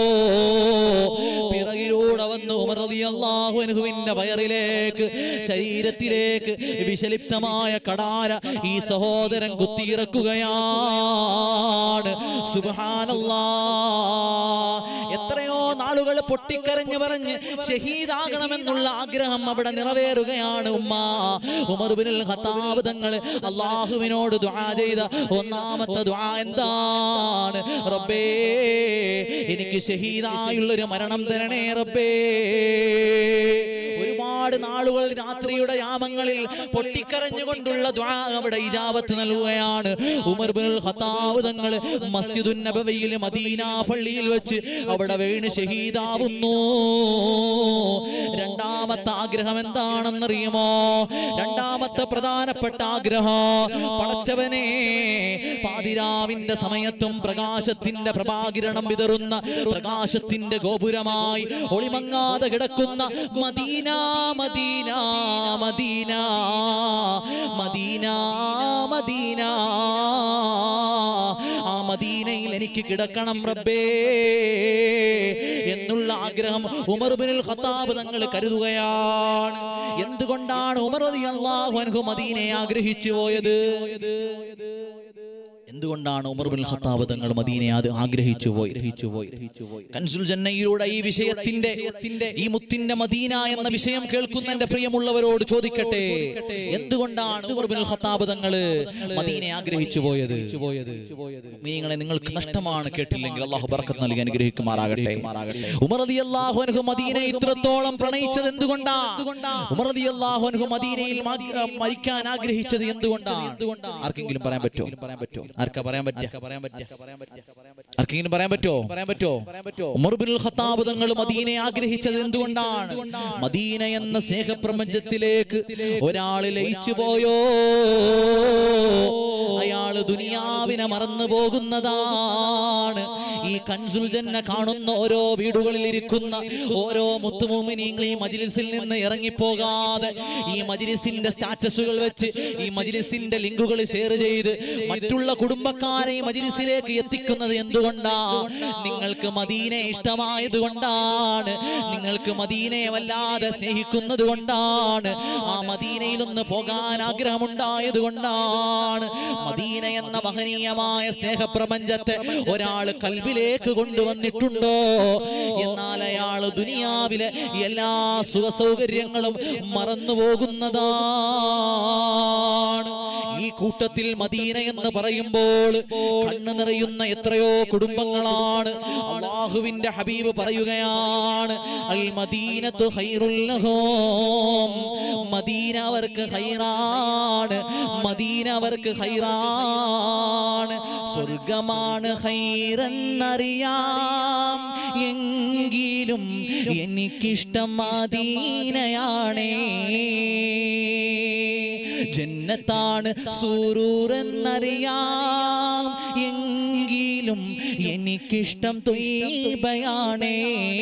[SPEAKER 1] പിറകിലൂടെ വന്ന് ഉമർ റളിയല്ലാഹു അൻഹുവിന്റെ വയറിലേക്ക് ശരീരത്തിലേക്ക് വിഷലിപ്തമായ കടാര ഈ സഹോദരൻ കുത്തിയിറക്കുകയാണ് സുബ്ഹാനല്ലാ എത്രയോ നാളുകൾ പൊട്ടിക്കരഞ്ഞു പറഞ്ഞ് ഷഹീദാകണമെന്നുള്ള ആഗ്രഹം അവിടെ നിറവേറുകയാണ് ഉമ്മ ഉമർ ബിനുൽ ഖത്താബ് തങ്ങൾ അള്ളാഹുവിനോട് ദുആ ചെയ്ത ഒന്നാമത്തെ ദുആ എന്താണ് റബ്ബേ എനിക്ക് ഷഹീദായുള്ളൊരു മരണം തരണേ റബ്ബേ ഒരുപാട് നാളുകൾ രാത്രിയുടെ യാമങ്ങളിൽ പൊട്ടിക്കരഞ്ഞുകൊണ്ടുള്ള ദുആ അവിടെ ഇജാബത്ത് നൽകുകയാണ് ഉമർ ബിനുൽ ഖത്താബ് തങ്ങൾ മസ്ജിദുൻ നബവിയിൽ മദീന പള്ളിയിൽ വെച്ച് അവിടെ വീണ് ഷഹീദാവുന്നു രണ്ടാമത്തെ ആഗ്രഹം എന്താണെന്നറിയുമോ രണ്ടാമത്തെ പ്രധാനപ്പെട്ട ആഗ്രഹം പടച്ചവനെ പാതിരാവിന്റെ സമയത്തും പ്രകാശത്തിന്റെ പ്രഭാകിരണം വിതറുന്ന പ്രകാശത്തിന്റെ ഗോപുരമായി ഒളിമങ്ങാതെ കിടക്കുന്ന Medina Medina Medina Medina Medina ആ മദീനയിൽ എനിക്ക് കിടക്കണം റബ്ബേ എന്നുള്ള ആഗ്രഹം ഉമർ ബിനുൽ ഖത്താബ് തങ്ങൾ കരുതുകയാണ് എന്തുകൊണ്ടാണ് ഉമർ റളിയല്ലാഹു അൻഹു മദീനയെ ആഗ്രഹിച്ചു പോയത് എന്തുകൊണ്ടാണ് ഉമർ ബിൻ ഖത്താബ് തങ്ങൾ മദീനയെ അത് ആഗ്രഹിച്ചു പോയി ഗ്രഹിച്ചു പോയി കൻസുൽ ജന്നയിലൂടെ ഈ വിഷയത്തിന്റെ ഈ മുത്തിന്റെ മദീന എന്ന വിഷയം കേൾക്കുന്ന എന്റെ പ്രിയമുള്ളവരോട് ചോദിക്കട്ടെ എന്തുകൊണ്ടാണ് ഉമർ ബിൻ ഖത്താബ് തങ്ങൾ മദീനയെ ആഗ്രഹിച്ചു പോയത് മീങ്ങളെ നിങ്ങൾക്ക് നഷ്ടമാണ് കേട്ടില്ലെങ്കിൽ അള്ളാഹു ബർക്കത്ത് നൽകി അനുഗ്രഹിക്കുമാറാകട്ടെ ഉമർ അലി അള്ളാഹു അൻഹു മദീനെ ഇത്രത്തോളം പ്രണയിച്ചത് എന്തുകൊണ്ടാ ഉമർ അലി അള്ളാഹു അൻഹു മദീനയിൽ മതി- മരിക്കാൻ ആഗ്രഹിച്ചത് എന്തുകൊണ്ടാണ് ആർക്കെങ്കിലും പറയാൻ പറ്റുമോ പറയാൻ പറ്റുമോ ആർക്കാ പറയാൻ പറ്റുക പറയാൻ പറ്റുക ആർക്കെങ്കിലും പറയാൻ പറ്റുമോ പറയാൻ പറ്റുമോ ഉമർ ബിൻ ഖത്താബ് തങ്ങൾ മദീനെ ആഗ്രഹിച്ചത് എന്തുകൊണ്ടാണ് മദീന എന്ന സ്നേഹപ്രപഞ്ചത്തിലേക്ക് ഒരാൾ ലയിച്ചു പോയോ അയാൾ ദുനിയാവിനെ മറന്നു പോകുന്നതാണ് ഈ കൻസുൽ ജന്ന കാണുന്ന ഓരോ വീടുകളിൽ ഇരിക്കുന്ന ഓരോ മുത്തുമൂമിനീങ്ങൾ ഈ മജിലിസിൽ നിന്ന് ഇറങ്ങിപ്പോകാതെ ഈ മജിലിസിന്റെ സ്റ്റാറ്റസുകൾ വെച്ച് ഈ മജിലിസിന്റെ ലിങ്കുകൾ ഷെയർ ചെയ്ത് മറ്റുള്ള കുടുംബക്കാരെ ഈ മജിലിസിലേക്ക് എത്തിക്കുന്നത് എന്തുകൊണ്ടാ നിങ്ങൾക്ക് മദീനെ ഇഷ്ടമായത് കൊണ്ടാണ് നിങ്ങൾക്ക് മദീനയെ വല്ലാതെ സ്നേഹിക്കുന്നത് കൊണ്ടാണ് ആ മദീനയിലൊന്ന് പോകാൻ ആഗ്രഹമുണ്ടായത് കൊണ്ടാണ് മദീന എന്ന മഹനീയമായ സ്നേഹപ്രപഞ്ചത്തെ ഒരാൾ കൽബിലേക്ക് കൊണ്ടുവന്നിട്ടുണ്ടോ എന്നാൽ അയാൾ ദുനിയാവിലെ എല്ലാ സുഖ സൗകര്യങ്ങളും മറന്നു പോകുന്നതാണ് ഈ കൂട്ടത്തിൽ മദീന എന്ന് പറയുമ്പോൾ കണ്ണു നിറയുന്ന എത്രയോ കുടുംബങ്ങളാണ് അള്ളാഹുവിന്റെ ഹബീബ് പറയുകയാണ് അൽ മദീനത്തു ഖൈറുൽ ലഹും മദീന അവർക്ക് ഹൈറാണ് മദീന അവർക്ക് ഹൈറാണ് സ്വർഗമാണ് ഹൈറെന്നറിയാം എങ്കിലും എനിക്കിഷ്ടം മദീനയാണേ ജന്നത്താണ് സൂറൂരെന്നറിയാം എങ്കിലും എനിക്കിഷ്ടം തൊയ്ബയാണേ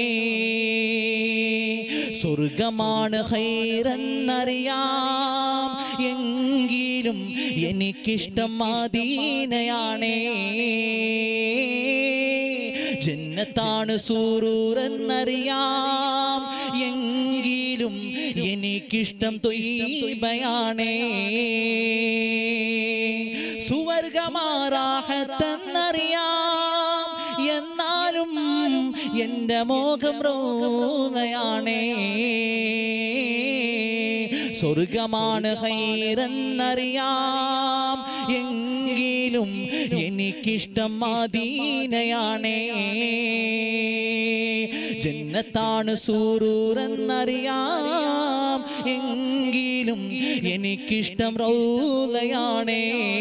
[SPEAKER 1] സ്വർഗമാണ് ഹൈറെന്നറിയാം എങ്കിലും എനിക്കിഷ്ടം മദീനയാണേ ജന്നത്താണ് സൂറൂരെന്നറിയാം എങ്കിലും എനിക്കിഷ്ടം തൊയ്ബയാണേ സുവർഗമാറാഹത്തെന്നറിയാം എന്നാലും എന്റെ മോഹം റോനയാണേ സ്വർഗമാണ് ഹൈറെന്നറിയാം എങ്കിലും എനിക്കിഷ്ടം മദീനയാണേ ജന്നത്താണ് സൂറൂരെന്നറിയാം എങ്കിലും എനിക്കിഷ്ടം റൗലയാണേ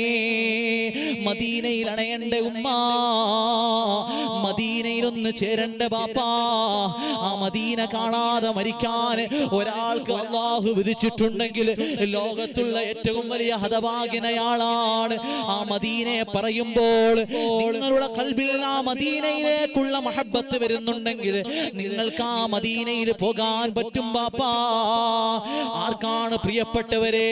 [SPEAKER 1] മദീനയിൽ അണയണ്ട ഉമ്മ മദീനയിലൊന്ന് ചേരണ്ട ബാപ്പാ ആ മദീന കാണാതെ മരിക്കാൻ ഒരാൾക്ക് അള്ളാഹു വിധിച്ചിട്ടുണ്ടെങ്കിൽ ലോകത്തുള്ള ഏറ്റവും വലിയ ഹതഭാഗ്യനയാളാണ് ആ മദീനയെ പറയുമ്പോൾ നിങ്ങളുടെ കൽബിൽ ആ മദീനയിലേക്കുള്ള മഹബത്ത് വരുന്നുണ്ടെങ്കിൽ നിങ്ങൾക്ക് ആ മദീനയിൽ പോകാൻ പറ്റും ബാപ്പാ ആർക്കാണ് പ്രിയപ്പെട്ടവരെ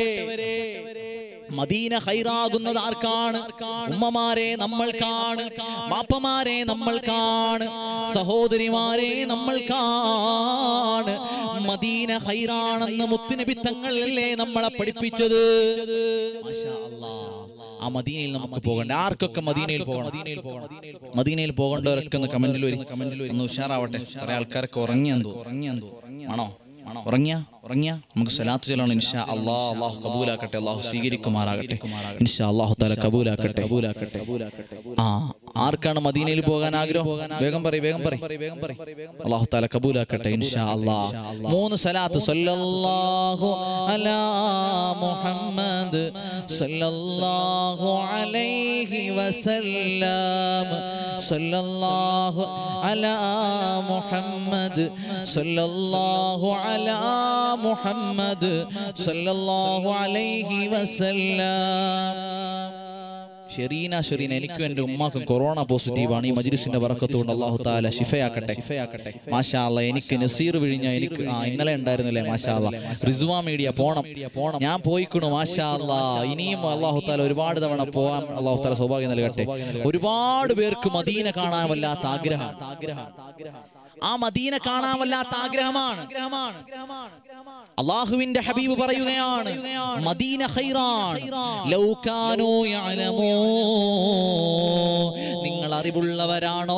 [SPEAKER 1] മദീന ഹൈറാകുന്നത് ആർക്കാണ് ഉമ്മമാരെ നമ്മൾക്കാണ് ബാപ്പമാരെ നമ്മൾക്കാണ് സഹോദരിമാരെ നമ്മൾക്കാണ് മദീന ഹൈറാണെന്ന് മുത്തുനബി തങ്ങളല്ലേ നമ്മളെ പഠിപ്പിച്ചത് മാഷാ അല്ലാ. ആ മദീനയിൽ നമുക്ക് പോകണ്ട ആർക്കൊക്കെ മദീനയിൽ പോകണം മദീനയിൽ പോകണം മദീനയിൽ പോകേണ്ടവരൊക്കെ ഒന്ന് കമന്റിൽ വരും കമന്റിൽ വരും ഒന്ന് ഉഷാറാവട്ടെ കുറെ ആൾക്കാരൊക്കെ ഉറങ്ങിയാന്തോ ഉറങ്ങിയാന്തോ ആണോ ആണോ ഉറങ്ങിയ ഉറങ്ങിയ നമുക്ക് സലാത്ത് ചൊല്ലണം ഇൻഷാ അള്ളാഹ് അള്ളാഹു കബൂലാക്കട്ടെ അള്ളാഹു സ്വീകരിക്കുമാറാകട്ടെ ഇൻഷാ അള്ളാഹു തല കബൂലാക്കട്ടെ കബൂലാക്കട്ടെ ആ ആർക്കാണ് മദീനയിൽ പോകാൻ ആഗ്രഹം വേഗം പറയും വേഗം പറയും വേഗം പറയും അള്ളാഹു തല കബൂലാക്കട്ടെ ഇൻഷാ അള്ളാഹ് മൂന്ന് സലാത്ത് സല്ലല്ലാഹു അലാ മുഹമ്മദ് സല്ലല്ലാഹു അലൈഹി വസല്ലം സല്ലല്ലാഹു അലാ മുഹമ്മദ് സല്ലല്ലാഹു അലാ മുഹമ്മദ് സല്ലല്ലാഹു അലൈഹി വസല്ലം ഷെറീന ഷെറീന എനിക്കും എന്റെ ഉമ്മാക്കും കൊറോണ പോസിറ്റീവാണ് ഈ മജ്ലിസിന്റെ വറക്കത്തുകൊണ്ട് അള്ളാഹു താല ഷിഫയാക്കട്ടെ ഷിഫയാക്കട്ടെ മാഷാ അല്ലാ എനിക്ക് നസീർ വിഴിഞ്ഞ എനിക്ക് ആ ഇന്നലെ ഉണ്ടായിരുന്നില്ലേ മാഷാ അല്ലാ റിസ്വാ മീഡിയ പോണം പോണം ഞാൻ പോയിക്കണു മാഷാ അല്ലാ ഇനിയും അള്ളാഹു താല ഒരുപാട് തവണ പോവാൻ അള്ളാഹു താല സൗഭാഗ്യം നൽകട്ടെ ഒരുപാട് പേർക്ക് മദീന കാണാൻ വല്ലാത്ത ആഗ്രഹം ആഗ്രഹം ആ മദീന കാണാൻ വല്ലാത്ത ആഗ്രഹമാണ് അള്ളാഹുവിന്റെ ഹബീബ് പറയുകയാണ് മദീന ഖൈറാൻ ലൗ കാനൂ യഅലമൂ നിങ്ങൾ അറിവുള്ളവരാണോ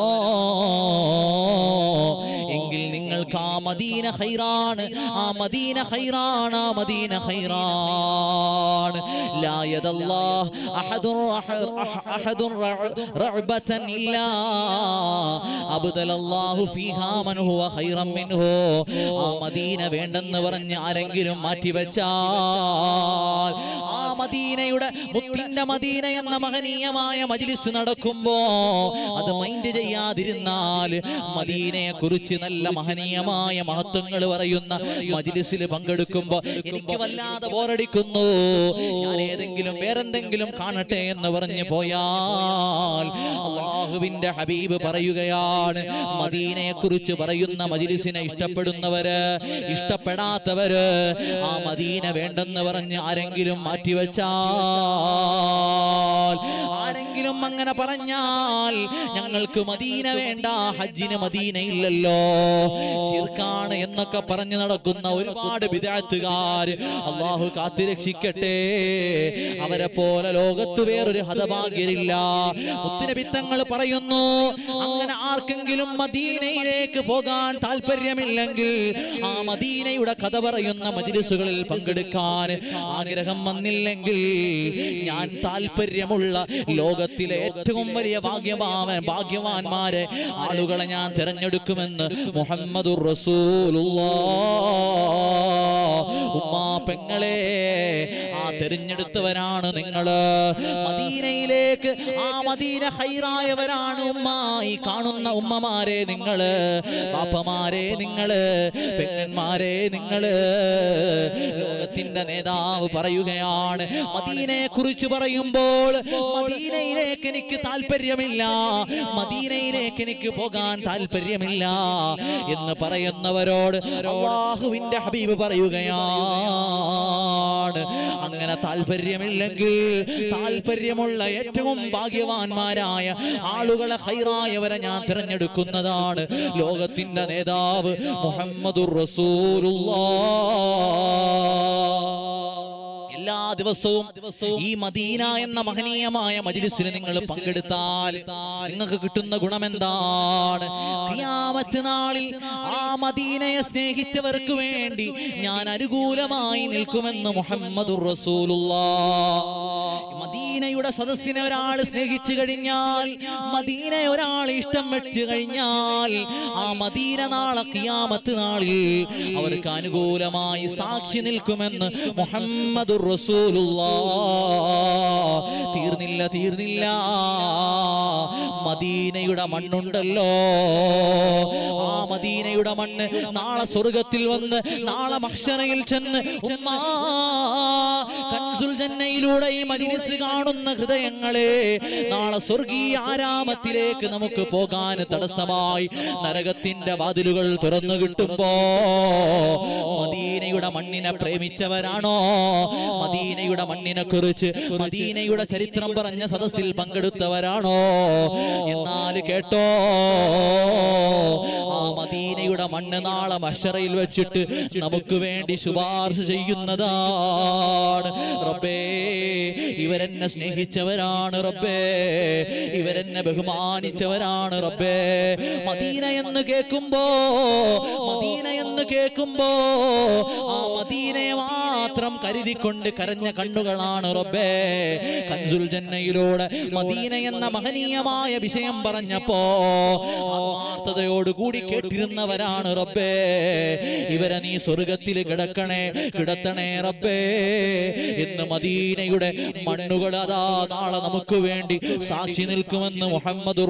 [SPEAKER 1] എങ്കിൽ നിങ്ങൾക്ക് ആ മദീന ഖൈറാണ് ആ മദീന ഖൈറാണ് ആ മദീന ഖൈറാണ് ലാ യദല്ലാഹ് അഹദുർ അഹ- അഹ- അഹദുർ റഅ- റഅബതൻ ഇല്ലാ അബ്ദലല്ലാഹു ഫീഹാ മൻ ഹുവ ഖൈറൻ മിൻഹു ആ മദീന വേണ്ടെന്ന് പറഞ്ഞ് ആരെങ്കിലും മാറ്റിവെച്ചാൽ ആ മദീനയുടെ മുത്തിന്റെ മദീന എന്ന മഹനീയമായ മജ്ലിസ് നടക്കുമ്പോ അത് മൈൻഡ് ചെയ്യാതിരുന്നാൽ മദീനയെ കുറിച്ച് നല്ല മഹനീയമായ മഹത്വങ്ങൾ പറയുന്ന മജ്ലിസിൽ പങ്കെടുക്കുമ്പോ എനിക്ക് വല്ലാതെ ബോറടിക്കുന്നു ഞാൻ ഏതെങ്കിലും വേറെന്തെങ്കിലും കാണട്ടെ എന്ന് പറഞ്ഞു പോയാൽ അള്ളാഹുവിന്റെ ഹബീബ് പറയുകയാണ് മദീനയെ കുറിച്ച് പറയുന്ന മജിലിസിനെ ഇഷ്ടപ്പെടുന്നവര് ഇഷ്ടപ്പെടാത്തവര് ആ മദീന വേണ്ടെന്ന് പറഞ്ഞ് ആരെങ്കിലും മാറ്റിവെച്ചാൽ ആരെങ്കിലും അങ്ങനെ പറഞ്ഞാൽ ഞങ്ങൾക്ക് മദീന വേണ്ട ഹജ്ജിന് മദീന ഇല്ലല്ലോ ശിർക്കാണ് എന്നൊക്കെ പറഞ്ഞു നടക്കുന്ന ഒരുപാട് വിദാത്തുകാർ അള്ളാഹു കാത്തുരക്ഷിക്കട്ടെ അവരെ പോലെ ലോകത്ത് വേറൊരു ഹതഭാഗ്യരില്ല മുത്തുനബിത്തങ്ങൾ പറയുന്നു അങ്ങനെ ആർക്കെങ്കിലും മദീനയിലേക്ക് പോകാൻ താല്പര്യമില്ലെങ്കിൽ ആ മദീനയുടെ കഥ പറയുന്ന മജിലിസുകളിൽ പങ്കെടുക്കാൻ ആഗ്രഹം വന്നില്ലെങ്കിൽ ഞാൻ താല്പര്യമുള്ള ലോകത്തിലെ ഏറ്റവും വലിയ ഭാഗ്യവാൻ ഭാഗ്യവാന്മാരെ ആളുകളെ ഞാൻ തിരഞ്ഞെടുക്കുമെന്ന് മുഹമ്മദുർ ഉമ്മാ പെങ്ങളെ ആ തിരഞ്ഞെടുത്തവരാണ് നിങ്ങള് മദീനയിലേക്ക് ആ മദീന ഹൈറായവരാണ് ഉമ്മ ഈ കാണുന്ന ഉമ്മമാരെ നിങ്ങള് പാപ്പമാരെ നിങ്ങള് പെങ്ങന്മാരെ നിങ്ങള് ലോകത്തിന്റെ നേതാവ് പറയുകയാണ് മദീനയെ കുറിച്ച് പറയുമ്പോൾ മദീനയിലേക്ക് എനിക്ക് താല്പര്യമില്ല മദീനയിലേക്ക് എനിക്ക് പോകാൻ താല്പര്യമില്ല എന്ന് പറയുന്നവരോട് അള്ളാഹുവിന്റെ ഹബീബ് പറയുകയാണ് അങ്ങനെ താല്പര്യമില്ലെങ്കിൽ താല്പര്യമുള്ള ഏറ്റവും ഭാഗ്യവാന്മാരായ ആളുകളെ ഹൈറായവരെ ഞാൻ തിരഞ്ഞെടുക്കുന്നതാണ് ലോകത്തിന്റെ നേതാവ് മുഹമ്മദുർ റസൂലുള്ള എല്ലാ ദിവസവും ഈ മദീന എന്ന മഹനീയമായ മജിലിസിൽ നിങ്ങൾ പങ്കെടുത്താൽ നിങ്ങൾക്ക് കിട്ടുന്ന ഗുണം എന്താണ് ഖിയാമത്ത് നാളിൽ ആ മദീനയെ സ്നേഹിച്ചവർക്ക് വേണ്ടി ഞാൻ അനുകൂലമായി നിൽക്കുമെന്ന് മുഹമ്മദുർ മദീനയുടെ സദസ്സിനെ ഒരാൾ സ്നേഹിച്ചു കഴിഞ്ഞാൽ മദീനയെ ഒരാൾ ഇഷ്ടം വെച്ച് കഴിഞ്ഞാൽ ആ മദീന നാളെ ഖിയാമത്ത് നാളിൽ അവർക്ക് അനുകൂലമായി സാക്ഷി നിൽക്കുമെന്ന് മുഹമ്മദുർ റസൂലുള്ളാ തീർന്നില്ല തീർന്നില്ല മദീനയുടെ മണ്ണുണ്ടല്ലോ ആ മദീനയുടെ മണ്ണ് നാളെ സ്വർഗത്തിൽ വന്ന് നാളെ മഹ്ശറയിൽ ചെന്ന് ഉമ്മാ കൻസുൽ ജന്നയിലൂടെ ഈ മജിലിസ് കാണുന്ന ഹൃദയങ്ങളെ നാളെ സ്വർഗീയ ആരാമത്തിലേക്ക് നമുക്ക് പോകാൻ തടസ്സമായി നരകത്തിന്റെ വാതിലുകൾ തുറന്നു കിട്ടുമ്പോ മദീനയുടെ മണ്ണിനെ പ്രേമിച്ചവരാണോ മദീനയുടെ മണ്ണിനെ കുറിച്ച് മദീനയുടെ ചരിത്രം പറഞ്ഞ സദസ്സിൽ പങ്കെടുത്തവരാണോ എന്നാൽ കേട്ടോ ആ മദീനയുടെ മണ്ണ് നാളെ മഷറയിൽ വെച്ചിട്ട് നമുക്ക് വേണ്ടി ശുപാർശ ചെയ്യുന്നതാണ് റബ്ബേ ഇവരെന്നെ സ്നേഹിച്ചവരാണ് റബ്ബേ ഇവരെന്നെ ബഹുമാനിച്ചവരാണ് റബ്ബേ മദീന എന്ന് കേൾക്കുമ്പോ മദീന എന്ന് കേൾക്കുമ്പോ ആ മദീനയെ മാത്രം കരുതിക്കൊണ്ട് കരഞ്ഞ കണ്ണുകളാണ് റബ്ബേ കൻസുൽ ജന്നയിലൂടെ മദീന എന്ന മഹനീയമായ വിഷയം പറഞ്ഞപ്പോ ആത്മാർത്ഥതയോട് കൂടി കേട്ടിരുന്നവരാണ് റബ്ബേ ഇവരെ നീ സ്വർഗത്തിൽ കിടക്കണേ കിടത്തണേ റബ്ബേ എന്ന് മദീനയുടെ മണ്ണുകൾ അതാ നാളെ നമുക്ക് വേണ്ടി സാക്ഷി നിൽക്കുമെന്ന് മുഹമ്മദുർ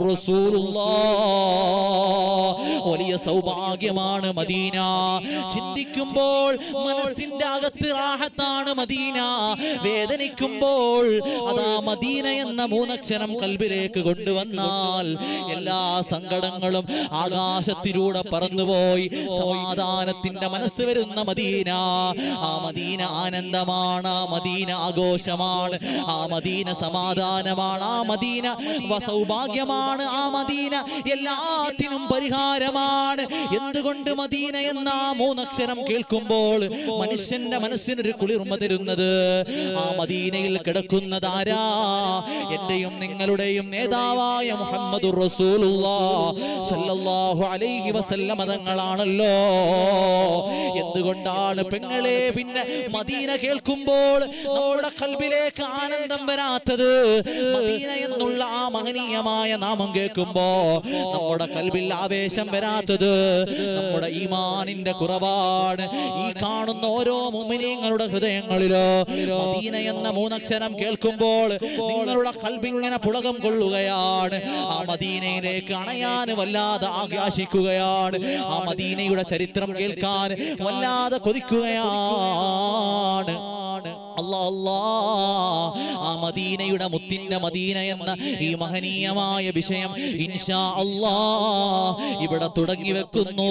[SPEAKER 1] റസൂലുള്ളാഹ് വലിയ സൗഭാഗ്യമാണ് മദീന ചിന്തിക്കുമ്പോൾ മനസ്സിന്റെ അകത്ത് റാഹത്താണ് മദീന വേദനിക്കുമ്പോൾ അതാ മദീന എന്ന മൂന്നക്ഷരം കൽബിലേക്ക് കൊണ്ടുവന്നാൽ എല്ലാ സങ്കടങ്ങളും ആകാശത്തിലൂടെ പറന്നുപോയി സമാധാനത്തിന്റെ മനസ്സ് വരുന്ന മദീന ആ മദീന ആനന്ദമാണ് ആ മദീന ആഘോഷമാണ് ആ മദീന സമാധാനമാണ് ആ മദീന വ- സൗഭാഗ്യമാണ് ആ മദീന എല്ലാത്തിനും പരിഹാരമാണ് എന്തുകൊണ്ട് മദീന എന്ന ആ മൂന്നക്ഷരം കേൾക്കുമ്പോൾ മനുഷ്യന്റെ മനസ്സിനൊരു കുളിർമ തരുന്നത് ആ മദീനയിൽ കിടക്കുന്നതാരാ എന്റെയും നിങ്ങളുടെയും നേതാവായ മുഹമ്മദ് സല്ലല്ലാഹു അലൈഹി വസല്ലമ തങ്ങളാണല്ലോ എന്തുകൊണ്ടാണ് പെങ്ങളെ പിന്നെ മദീന കേൾക്കുമ്പോൾ നമ്മുടെ കൽബിലേക്ക് ആനന്ദം വരാത്തത് മദീന എന്നുള്ള ആ മഹനീയമായ നാമം കേൾക്കുമ്പോ നമ്മുടെ കൽബിൽ ആവേശം വരാത്തത് നമ്മുടെ ഈമാനിന്റെ കുറവാണ് ഖുർആൻ ഈ കാണുന്ന ഓരോ മുമിനീങ്ങളുടെ ഹൃദയങ്ങളിലോ മദീന എന്ന മൂന്നക്ഷരം കേൾക്കുമ്പോൾ നിങ്ങളുടെ കൽബിങ്ങനെ പുളകം കൊള്ളുകയാണ് ആ മദീനയിലേക്ക് അണയാൻ വല്ലാതെ ആകാശിക്കുകയാണ് ആ മദീനയുടെ ചരിത്രം കേൾക്കാൻ വല്ലാതെ കൊതിക്കുകയാണ് അല്ലാ അല്ലാ ആ മദീനയുടെ മുത്തിന്റെ മദീന എന്ന ഈ മഹനീയമായ വിഷയം ഇൻഷാ അല്ലാ ഇവിടെ തുടങ്ങി വെക്കുന്നു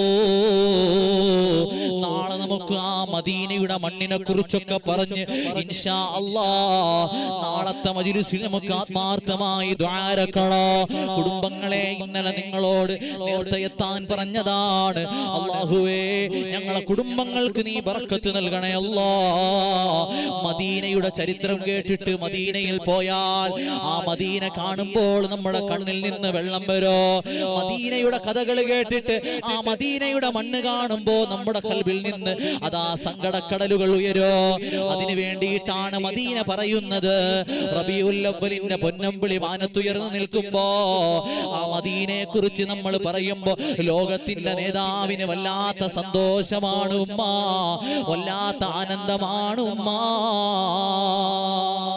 [SPEAKER 1] നാളെ നമുക്ക് ആ മദീനയുടെ മണ്ണിനെ കുറിച്ചൊക്കെ പറഞ്ഞ് ഇൻഷാ അല്ലാ നാളത്തെ മജിലിസിൽ നമുക്ക് ആത്മാർത്ഥമായി ദ്വാരക്കളോ കുടുംബങ്ങളെ ഇന്നലെ നിങ്ങളോട് നേരത്തെ എത്താൻ പറഞ്ഞതാണ് അള്ളാഹുവേ ഞങ്ങളെ കുടുംബങ്ങൾക്ക് നീ ബർക്കത്ത് നൽകണേ അല്ലാ മദീനയുടെ ചരിത്രം കേട്ടിട്ട് മദീനയിൽ പോയാൽ ആ മദീന കാണുമ്പോൾ നമ്മുടെ കണ്ണിൽ നിന്ന് വെള്ളം വരോ മദീനയുടെ കഥകൾ കേട്ടിട്ട് ആ മദീനയുടെ മണ്ണ് കാണുമ്പോ നമ്മുടെ കൽവിൽ നിന്ന് അതാ സങ്കടക്കടലുകൾ ഉയരോ അതിനു വേണ്ടിയിട്ടാണ് മദീന പറയുന്നത് റബിയുല്ലവലിന്റെ പൊന്നമ്പിളി മാനത്തുയർന്നു നിൽക്കുമ്പോ ആ മദീനയെ കുറിച്ച് നമ്മൾ പറയുമ്പോ ലോകത്തിന്റെ നേതാവിന് വല്ലാത്ത സന്തോഷമാണ് ഉമ്മ വല്ലാത്ത ആനന്ദമാണ് ഉമ്മ